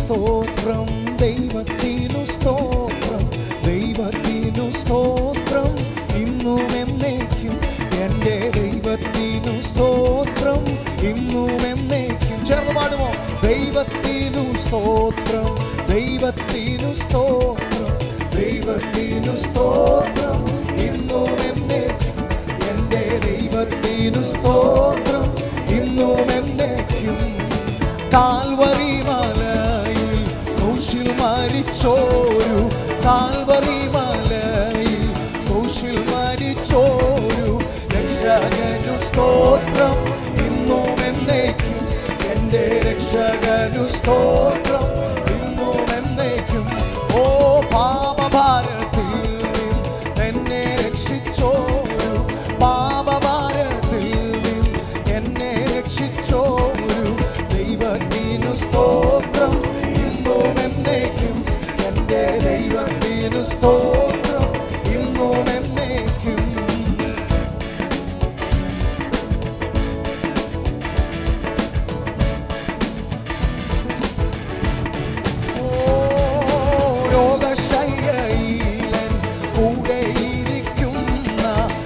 സ്തോത്രം ദൈവത്തിനു സ്തോത്രം ദൈവത്തിനു സ്തോത്രം ഇന്നും എന്നേക്കും എൻ്റെ ദൈവത്തിനു സ്തോത്രം ഇന്നും എന്നേക്കും ചേർന്ന് പാടുമോ ദൈവത്തിനു സ്തോത്രം ദൈവത്തിനു സ്തോത്രം ദൈവത്തിനു സ്തോത്രം ഇന്നും എന്നേക്കും എൻ്റെ ദൈവത്തിനു സ്തോത്രം ഇന്നും എന്നേക്കും കാൽവറി മലയിൽ ക്രൂശിൽ മരിച്ചോരു കാൽവറി മലയിൽ ക്രൂശിൽ മരിച്ചോരു രക്ഷകനു സ്തോത്രം ഇന്നും എന്നേക്കും എൻ്റെ രക്ഷകനു സ്തോത്രം ഇന്നും എന്നേക്കും ഓ പാപഭാരത്തിൽ നിന്ന് എന്നെ രക്ഷിച്ചോരു പാപഭാരത്തിൽ നിന്ന് എന്നെ രക്ഷിച്ചോരു ദൈവത്തിനു സ്തോത്രം ഇന്നും എന്നേക്കും എൻ്റെ ദൈവത്തിനു സ്തോത്രം ഇന്നും എന്നേക്കും ഓ, രോഗശയ്യയിലൻ കൂടെയിരിക്കുന്ന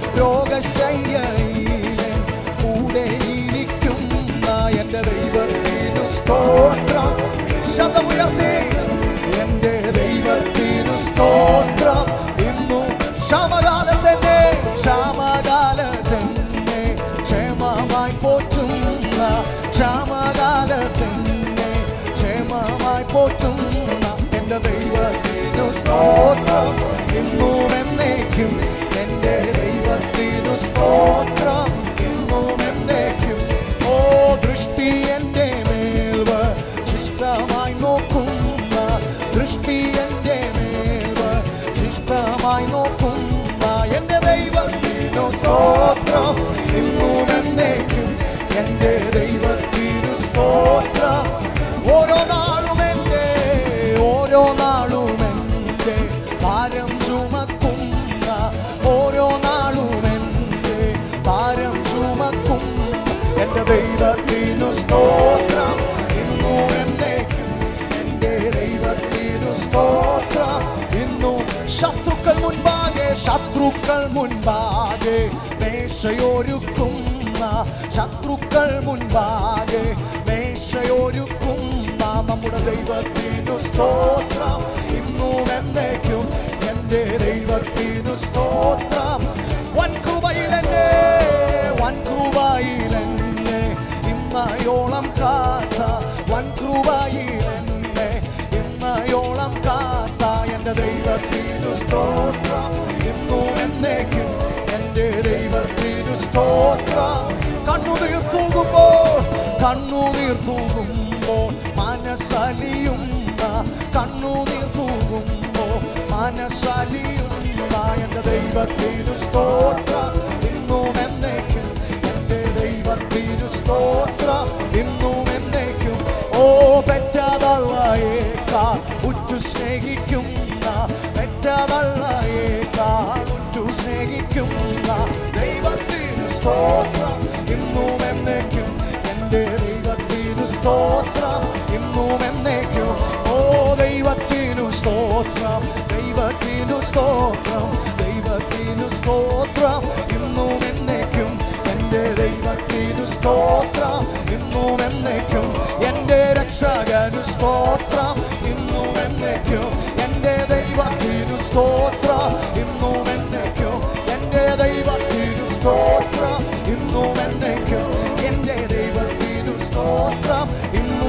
രോഗശയ്യയിലൻ കൂടെയിരിക്കുന്ന എൻ്റെ ദൈവത്തിനു സ്തോത്രം ശതമുയർത്തി എൻ്റെ ദൈവത്തിനു സ്തോത്രം ഇന്നും ക്ഷമകാലത്തന്നെ ക്ഷമകാലത്തന്നെ ക്ഷേമമായി പോറ്റുന്ന ക്ഷമകാലത്തന്നെ ക്ഷേമമായി പോറ്റുന്ന എൻ്റെ ദൈവത്തിനു സ്തോത്രം ഇന്നും എന്നേക്കും എൻ്റെ ദൈവത്തിനു സ്തോത്രം ഇന്നും എന്നേക്കും ഓ ദൃഷ്ടി എൻ്റെ മേൽവ ശിഷ്ടമായി നോക്കുന്ന ദൃഷ്ടി എൻ്റെ മേൽവ ശിഷ്ടമായി നോക്കുന്ന എൻ്റെ ദൈവത്തിനു സ്തോത്രം ഇന്നും എന്നേക്കും എൻ്റെ ദൈവത്തിനു സ്തോത്രം ഓരോ നാളും എൻ്റെ ഓരോ നാളും എൻ്റെ ഭാരം ചുമക്കുന്ന ഓരോ നാളും എൻ്റെ ഭാരം ചുമക്കുന്ന എൻ്റെ ദൈവത്തിനു സ്തോത്രം ഇന്നും എന്നേക്കും എൻ്റെ ദൈവത്തിനു സ്തോത്രം ഇന്നും ശത്രുക്കൾ മുൻപാകെ ശത്രുക്കൾ മുൻപാകെ മേശയൊരുക്കുന്ന ശത്രുക്കൾ മുൻപാകെ മേശയൊരുക്കുന്ന നമ്മുടെ ദൈവത്തിനു സ്തോത്രം ഇന്നും എന്നേക്കും എൻ്റെ ദൈവത്തിനു സ്തോത്രം വൻ കൃപയിലെന്നെ വൻ കൃപയിലെന്നെ ഇന്നയോളം കാത്ത വൻ കൃപയിലെന്നെ ഇന്നയോളം കാത്ത എൻ്റെ ദൈവത്തിനു സ്തോത്രം ഇന്നും എന്നേക്കും എൻ്റെ ദൈവത്തിനു സ്തോത്രം കണ്ണുനീർ തൂകുമ്പോൾ കണ്ണുനീർ തൂകുമ്പോൾ മനസ്സലിയുന്ന കണ്ണുനീർ തൂകുമ്പോൾ മനസ്സലിയുന്ന എൻ്റെ ദൈവത്തിനു സ്തോത്രം ഇന്നും എന്നേക്കും എൻ്റെ ദൈവത്തിനു സ്തോത്രം ഇന്നും എന്നേക്കും ഓ പെറ്റതള്ളയേക്കാൾ ഉറ്റു സ്നേഹിക്കുന്ന പെറ്റതള്ളയേക്കാൾ ഉറ്റു സ്നേഹിക്കുന്ന ദൈവത്തിനു സ്തോത്രം ഇന്നും എന്നേക്കും എൻ്റെ ദൈവത്തിനു സ്തോത്രം ഇന്നും എന്നേക്കും ഓ ദൈവത്തിനു സ്തോത്രം ദൈവത്തിനു സ്തോത്രം ദൈവത്തിനു സ്തോത്രം ഇന്നും എന്നേക്കും എൻ്റെ ദൈവത്തിനു സ്തോത്രം ഇന്നും എന്നേക്കും എൻ്റെ രക്ഷകനു സ്തോത്രം ഇന്നും എന്നേക്കും എൻ്റെ ദൈവത്തിനു സ്തോത്രം ഇന്നും എന്നേക്കും എൻ്റെ ദൈവത്തിനു സ്തോത്രം ഇന്നും എന്നേക്കും എൻ്റെ ദൈവത്തിനു സ്തോത്രം ഇന്നും